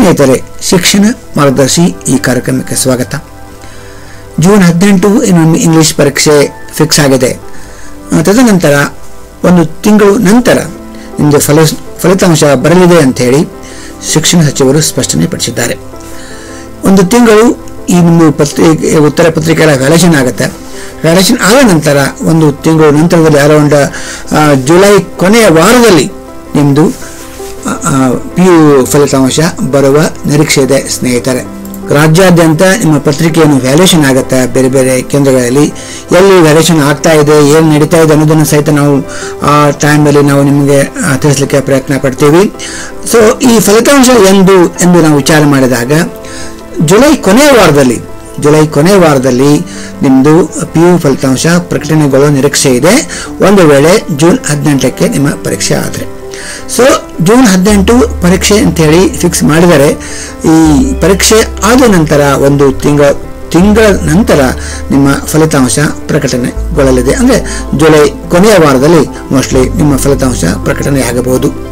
ಸ್ನೇಹಿತರೆ ಶಿಕ್ಷಣ ಮಾರ್ಗದರ್ಶಿ ಈ ಕಾರ್ಯಕ್ರಮಕ್ಕೆ ಸ್ವಾಗತ ಜೂನ್ ಹದಿನೆಂಟು ಇನ್ನೊಂದು ಇಂಗ್ಲಿಷ್ ಪರೀಕ್ಷೆ ಫಿಕ್ಸ್ ಆಗಿದೆ ಆ, ತದನಂತರ ಒಂದು ತಿಂಗಳು ನಂತರ ನಿಮಗೆ ಫಲ ಫಲಿತಾಂಶ ಬರಲಿದೆ ಅಂತ ಹೇಳಿ ಶಿಕ್ಷಣ ಸಚಿವರು ಸ್ಪಷ್ಟನೆ ಪಡಿಸಿದ್ದಾರೆ ಒಂದು ತಿಂಗಳು ಈ ನಿಮ್ಮ ಪತ್ರಿಕೆ ಉತ್ತರ ಪತ್ರಿಕೆಗಳ ವ್ಯಾಲೇಷನ್ ಆಗುತ್ತೆ ವ್ಯಾಲೇಷನ್ ಆದ ನಂತರ ಒಂದು ತಿಂಗಳು ನಂತರದಲ್ಲಿ ಅರೌಂಡ್ ಜುಲೈ ಕೊನೆಯ ವಾರದಲ್ಲಿ ನಿಮ್ಮದು ಪಿ ಯು ಫಲಿತಾಂಶ ಬರುವ ನಿರೀಕ್ಷೆ ಇದೆ ಸ್ನೇಹಿತರೆ ರಾಜ್ಯಾದ್ಯಂತ ನಿಮ್ಮ ಪತ್ರಿಕೆಯನ್ನು ವ್ಯಾಲ್ಯೂಷನ್ ಆಗುತ್ತೆ ಬೇರೆ ಬೇರೆ ಕೇಂದ್ರಗಳಲ್ಲಿ ಎಲ್ಲಿ ವ್ಯಾಲ್ಯೂಷನ್ ಆಗ್ತಾ ಇದೆ ಏನು ನಡೀತಾ ಇದೆ ಅನ್ನೋದನ್ನು ಸಹಿತ ನಾವು ಆ ಟೈಮಲ್ಲಿ ನಾವು ನಿಮಗೆ ಆ, ತಿಳಿಸ್ಲಿಕ್ಕೆ ಪ್ರಯತ್ನ ಪಡ್ತೀವಿ ಸೊ ಈ ಫಲಿತಾಂಶ ಎಂದು ಎಂದು ನಾವು ವಿಚಾರ ಮಾಡಿದಾಗ ಜುಲೈ ಕೊನೆಯ ವಾರದಲ್ಲಿ ಜುಲೈ ಕೊನೆಯ ವಾರದಲ್ಲಿ ನಿಮ್ಮದು ಪಿ ಯು ಫಲಿತಾಂಶ ಪ್ರಕಟಣೆಗೊಳ್ಳುವ ನಿರೀಕ್ಷೆ ಇದೆ ಒಂದು ವೇಳೆ ಜೂನ್ ಹದಿನೆಂಟಕ್ಕೆ ನಿಮ್ಮ ಪರೀಕ್ಷೆ ಆದರೆ ಸೊ ಜೂನ್ ಹದಿನೆಂಟು ಪರೀಕ್ಷೆ ಅಂತೇಳಿ ಫಿಕ್ಸ್ ಮಾಡಿದರೆ ಈ ಪರೀಕ್ಷೆ ಆದ ನಂತರ ಒಂದು ತಿಂಗಳ ತಿಂಗಳ ನಂತರ ನಿಮ್ಮ ಫಲಿತಾಂಶ ಪ್ರಕಟಣೆಗೊಳ್ಳಲಿದೆ ಅಂದರೆ ಜುಲೈ ಕೊನೆಯ ವಾರದಲ್ಲಿ ಮೋಸ್ಟ್ಲಿ ನಿಮ್ಮ ಫಲಿತಾಂಶ ಪ್ರಕಟಣೆ ಆಗಬಹುದು